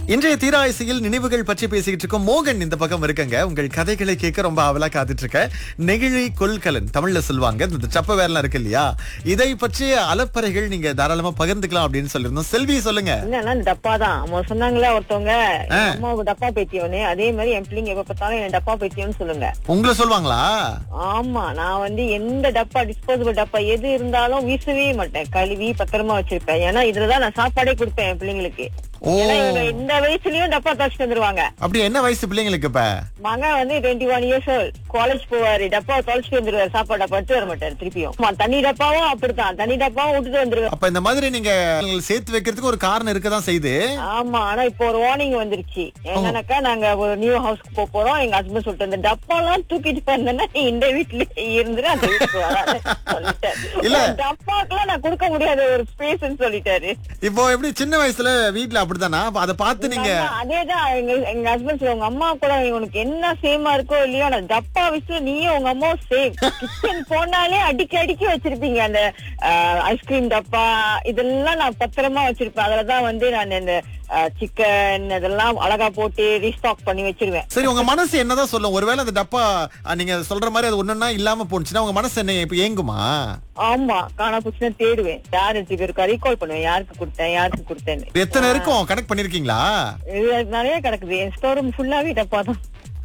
இன்றைய தீராயசியில் நினைவுகள் பற்றி பேசிக்கிட்டு இருக்கோம் மோகன் இந்த பக்கம் இருக்கங்க உங்கள் கதைகளை கேட்க ரொம்ப அவலா காத்துட்டு இருக்க நெகிழி கொள்கலன் தமிழ்ல சொல்லுவாங்க இந்த சப்ப வேர்லாம் இருக்கு இல்லையா இதை பற்றிய அலப்பறைகள் நீங்க தாராளமா பகிர்ந்துக்கலாம் அப்படின்னு சொல்லியிருந்தோம் செல்வி சொல்லுங்க என்னன்னா டப்பா தான் அவங்க சொன்னாங்களே ஒருத்தவங்க எங்க அம்மாவுக்கு டப்பா பேத்தியவனே அதே மாதிரி என் பிள்ளைங்க எப்ப பார்த்தாலும் என்ன டப்பா பேத்தியம்னு சொல்லுங்க உங்களை சொல்லுவாங்களா ஆமா நான் வந்து எந்த டப்பா டிஸ்போசபிள் டப்பா எது இருந்தாலும் வீசவே மாட்டேன் கழுவி பத்திரமா வச்சிருப்பேன் ஏன்னா இதுலதான் நான் சாப்பாடே கொடுப்பேன் என் பிள்ளைங்களுக்கு ஓ ஏன்னா இவங்க இந்த வயசுலயும் டப்பா தச்சுட்டு வந்துருவாங்க அப்படி என்ன வயசு பிள்ளைங்களுக்கு இப்ப மகன் வந்து டுவெண்ட்டி ஒன் இயர்ஸ் காலேஜ் போவாரு டப்பா தொலைச்சிட்டு வந்துருவாரு சாப்பாடு டப்பா எடுத்து வர மாட்டாரு திருப்பியும் ஆமா, தண்ணி டப்பாவும் அப்படித்தான் தண்ணி டப்பாவும் விட்டுட்டு வந்துருவாரு அப்ப இந்த மாதிரி நீங்க பிள்ளைங்களை சேர்த்து வைக்கிறதுக்கு ஒரு காரணம் இருக்கதான் செய்யுது ஆமா ஆனா இப்போ ஒரு வார்னிங் வந்துருச்சு என்னன்னாக்கா நாங்க ஒரு நியூ ஹவுஸ்க்கு போக போறோம் எங்க ஹஸ்பண்ட் சொல்லிட்டு இந்த டப்பா எல்லாம் தூக்கிட்டு போயிருந்தேன்னா நீ இந்த வீட்டுல இருந்துரு அந்த வீட்டுக்கு வராத சொல்லிட்டாரு இல்ல. டப்பாக்கெல்லாம் நான் கொடுக்க முடியாத ஒரு ஸ்பேஸ் சொல்லிட்டாரு இப்போ எப்படி சின்ன வயசுல வீட்ல அப்படித்தானா அப்ப அதை பார்த்து நீங்க ஆமா, அதேதான் எங்க எங்க ஹஸ்பண்ட் சொல்லுவாங்க அம்மா கூட உனக்கு என்ன சேமா இருக்கோ இல்லையோ ஆனா டப்பா விஷயம் நீயும் உங்க அம்மாவும் சேம் கிச்சன் போனாலே அடிக்கி அடிக்கி வச்சிருப்பீங்க அந்த ஐஸ்கிரீம் டப்பா இதெல்லாம் நான் பத்திரமா வச்சிருப்பேன் அதுலதான் வந்து நான் இந்த சிக்கன் இதெல்லாம் அழகா போட்டு ரீஸ்டாக் பண்ணி வச்சிருவேன் சரி உங்க மனசு என்னதான் சொல்லும் ஒருவேளை அந்த டப்பா அஹ், நீங்க சொல்ற மாதிரி அது ஒண்ணுன்னா இல்லாம போனுச்சுன்னா உங்க மனசு என்ன இப்ப ஏங்குமா ஆமா காணா போச்சுன்னா தேடுவேன் யார் எடுத்துக்கு இருக்கா ரீகால் பண்ணுவேன் யாருக்கு கொடுத்தேன் யாருக்கு கொடுத்தேன்னு எத்தனை இருக்கும் கனெக்ட் பண்ணிருக்கீங்களா இது நிறைய கிடக்குது என் ஸ்டோர் ரூம் ஃபுல்லாவே டப்பா தான்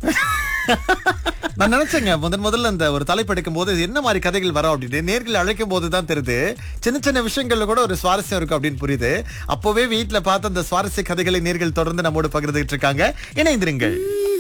நான் நினைச்சேங்க முதன் முதல்ல அந்த ஒரு தலைப்பு எடுக்கும் போது என்ன மாதிரி கதைகள் வரும் அப்படின்னு நேர்கள் அழைக்கும் போது தான் தெரியுது சின்ன சின்ன விஷயங்கள்ல கூட ஒரு சுவாரஸ்யம் இருக்கும் அப்படின்னு புரியுது அப்போவே வீட்ல பார்த்து அந்த சுவாரஸ்ய கதைகளை நேர்கள் தொடர்ந்து நம்மோடு பகிர்ந்துகிட்டு இருக்காங்க இணைந்திருங்கள்